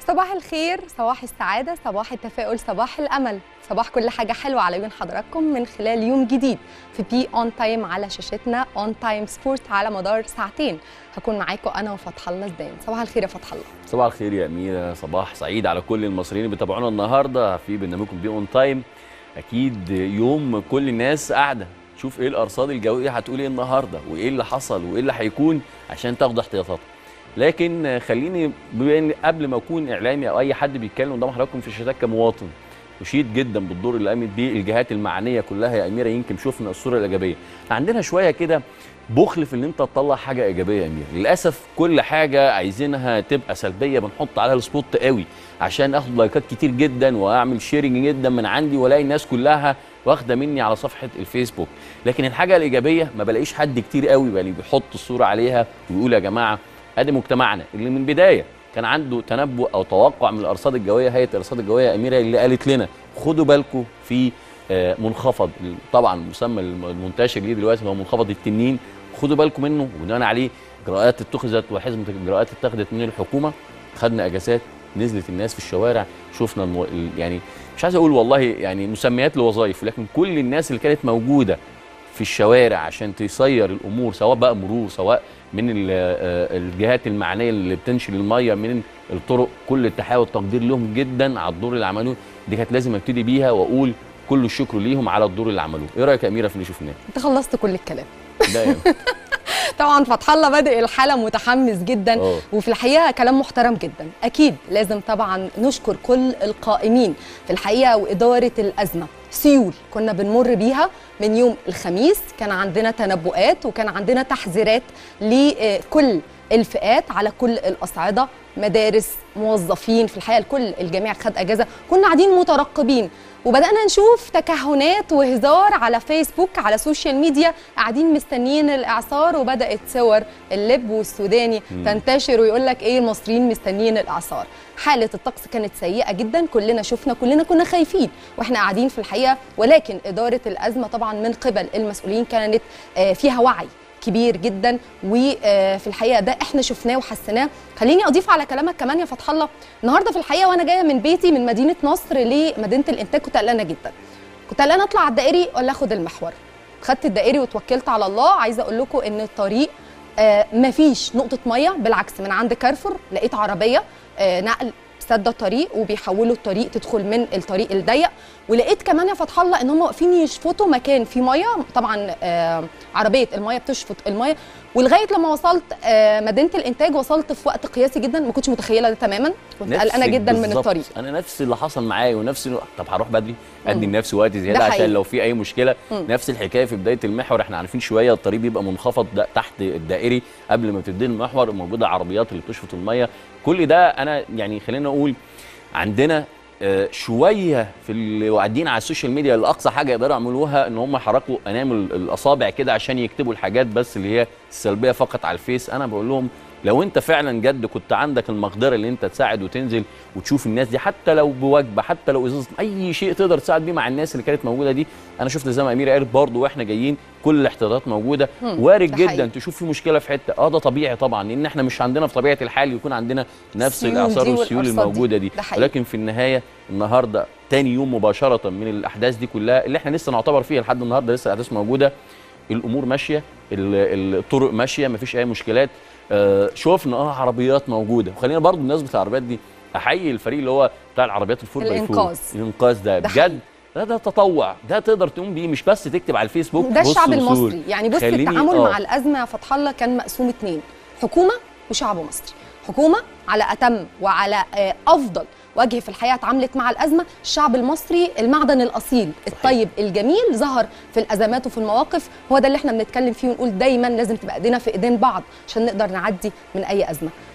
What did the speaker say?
صباح الخير صباح السعادة صباح التفاؤل صباح الأمل صباح كل حاجة حلوة على عيون حضراتكم من خلال يوم جديد في بي اون تايم على شاشتنا اون تايم سبورت على مدار ساعتين هكون معاكم أنا وفتح الله زدان صباح الخير يا فتح الله صباح الخير يا أميرة صباح سعيد على كل المصريين اللي بيتابعونا النهاردة في برنامجكم بي اون تايم أكيد يوم كل الناس قاعدة تشوف ايه الارصاد الجويه هتقول ايه النهارده وايه اللي حصل وايه اللي هيكون عشان تاخد احتياطاتها لكن خليني بما ان قبل ما اكون اعلامي او اي حد بيتكلم قدام حضراتكم في الشاشات كمواطن اشيد جدا بالدور اللي قامت بيه الجهات المعنيه كلها يا اميره يمكن شفنا الصوره الايجابيه عندنا شويه كده بخل في ان انت تطلع حاجه ايجابيه يا امير للاسف كل حاجه عايزينها تبقى سلبيه بنحط عليها السبوت قوي عشان اخد لايكات كتير جدا واعمل شيرنج جدا من عندي والاقي الناس كلها واخده مني على صفحه الفيسبوك لكن الحاجه الايجابيه ما بلاقيش حد كتير قوي بقى بيحط الصوره عليها ويقول يا جماعه ادي مجتمعنا اللي من البدايه كان عنده تنبؤ او توقع من الارصاد الجويه هيئه الارصاد الجويه يا اميره اللي قالت لنا خدوا بالكم في منخفض طبعا مسمى المنتشر ليه دلوقتي هو منخفض التنين خدوا بالكم منه وبناء عليه اجراءات اتخذت وحزمه اجراءات اتخذت من الحكومه خدنا اجازات نزلت الناس في الشوارع شفنا المو... يعني مش عايز اقول والله يعني مسميات لوظائف لكن كل الناس اللي كانت موجوده في الشوارع عشان تسير الامور سواء بقى مرور سواء من الجهات المعنيه اللي بتنشر الميه من الطرق كل التحيه والتقدير لهم جدا على الدور اللي عملوه دي كانت لازم ابتدي بيها واقول كل الشكر ليهم على الدور اللي عملوه ايه رايك يا اميره في اللي شفناه انت خلصت كل الكلام ده يعني. طبعا فتح الله بادئ الحلقه متحمس جدا أوه. وفي الحقيقه كلام محترم جدا اكيد لازم طبعا نشكر كل القائمين في الحقيقه واداره الازمه سيول كنا بنمر بيها من يوم الخميس كان عندنا تنبؤات وكان عندنا تحذيرات لكل الفئات على كل الاصعده مدارس موظفين في الحقيقه الكل الجميع خد اجازه كنا قاعدين مترقبين وبدانا نشوف تكهنات وهزار على فيسبوك على سوشيال ميديا قاعدين مستنيين الاعصار وبدات صور اللب والسوداني م. تنتشر ويقول لك ايه المصريين مستنيين الاعصار حاله الطقس كانت سيئه جدا كلنا شفنا كلنا كنا خايفين واحنا قاعدين في الحقيقه ولكن اداره الازمه طبعا من قبل المسؤولين كانت فيها وعي كبير جدا وفي الحقيقه ده احنا شفناه وحسيناه خليني اضيف على كلامك كمان يا فتح الله النهارده في الحقيقه وانا جايه من بيتي من مدينه نصر لمدينه الانتاج كنت قلقانه جدا كنت قلقانه اطلع على الدائري ولا اخد المحور خدت الدائري وتوكلت على الله عايزه اقول لكم ان الطريق آه مفيش نقطه ميه بالعكس من عند كارفور لقيت عربيه آه نقل سد الطريق وبيحولوا الطريق تدخل من الطريق الضيق ولقيت كمان يا فتح الله ان هم واقفين يشفطوا مكان فيه ميه طبعا آه عربيه الميه بتشفط الميه ولغايه لما وصلت آه مدينه الانتاج وصلت في وقت قياسي جدا ما كنتش متخيله ده تماما كنت قلقانه جدا من الطريق انا نفس اللي حصل معايا ونفس طب هروح بدري ادي لنفسي وقت زياده عشان لو في اي مشكله مم. نفس الحكايه في بدايه المحور احنا عارفين شويه الطريق بيبقى منخفض تحت الدائري قبل ما تبتدي المحور موجوده عربيات اللي بتشفط الميه كل ده انا يعني خلينا نقول عندنا شويه في اللي قاعدين على السوشيال ميديا الاقصى حاجه يقدروا يعملوها ان هم يحركوا انامل الاصابع كده عشان يكتبوا الحاجات بس اللي هي السلبيه فقط على الفيس انا بقول لهم لو انت فعلا جد كنت عندك المقدره اللي انت تساعد وتنزل وتشوف الناس دي حتى لو بوجبه حتى لو ازازه اي شيء تقدر تساعد بيه مع الناس اللي كانت موجوده دي انا شفت زي ما اميره قالت برضه واحنا جايين كل الاحتياطات موجوده وارد جدا حقيقي. تشوف في مشكله في حته اه ده طبيعي طبعا لان احنا مش عندنا في طبيعه الحال يكون عندنا نفس الاعصار والسيول الموجوده دي, دي. ولكن في النهايه النهارده تاني يوم مباشره من الاحداث دي كلها اللي احنا لسه نعتبر فيها لحد النهارده لسه الاحداث موجوده الامور ماشيه الطرق ماشيه مفيش اي مشكلات آه شفنا اه عربيات موجوده وخلينا برضو بمناسبه العربيات دي احيي الفريق اللي هو بتاع العربيات الفور باي الانقاذ الانقاذ ده, ده بجد ده ده تطوع ده تقدر تقوم بيه مش بس تكتب على الفيسبوك ده الشعب المصري يعني بص التعامل آه. مع الازمه يا فتح الله كان مقسوم اتنين حكومه وشعب مصري حكومه على اتم وعلى آه افضل وجه في الحقيقه اتعاملت مع الازمه الشعب المصري المعدن الاصيل الطيب الجميل ظهر في الازمات وفي المواقف هو ده اللي احنا بنتكلم فيه ونقول دايما لازم تبقى ايدينا في ايدين بعض عشان نقدر نعدي من اي ازمه